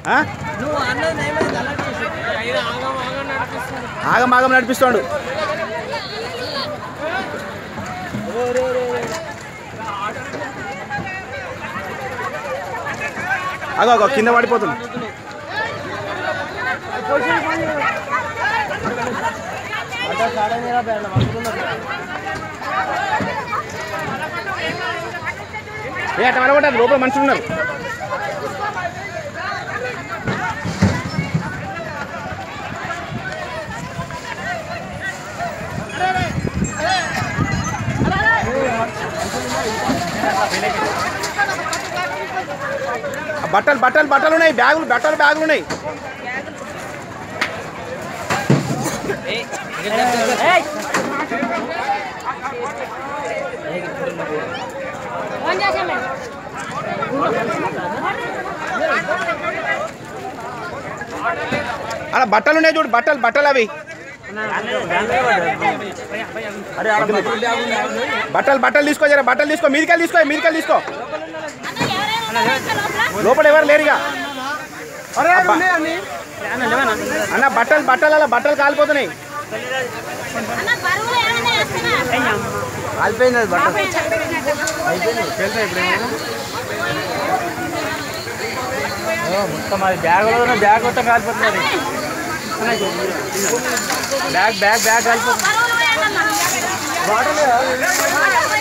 ఆ? నువ్వు అన్నది ఏమైంది అలా చేసి ఆయన ఆగం ఆగం నడిపిస్తాడు ఆగం ఆగం నడిపిస్తాడు అగో అగో కింద పడిపోతుంది అంటే సడన్ గా బయట పడుతున్నారు ఏ అట్లా పడగొట్టారు లోపల మనుషులు ఉన్నారు ఆ బట్టలు బట్టలు బట్టలు ఉన్నాయి బ్యాగులు బట్టలు బ్యాగులు ఉన్నాయి ఫోన్ చేసామే అలా బట్టలు ఉన్నాయి చూడు బట్టలు బట్టలు అవి బట్టలు బట్టలు తీసుకో జర బట్టలు తీసుకో మీదికెళ్ళి తీసుకో మీదికెళ్ళి తీసుకో అన్న ఎవరైనా ఉన్నారా లోపల లోపల ఎవరు లేరుగా అబ్బా. అన్న బట్టలు బట్టలు అలా బట్టలు కాలిపోతున్నాయి అన్న బరువులు ఏమైనా వేస్తున్నా కాలిపోయింది అది బట్ట మొత్తం అది బ్యాగ్ బ్యాగ్ మొత్తం కాలిపోతుంది బ్యాగ్ బ్యాగ్ బ్యాగ్ కాలిపోతుంది బరువులు వేయకన్నా బాటిల్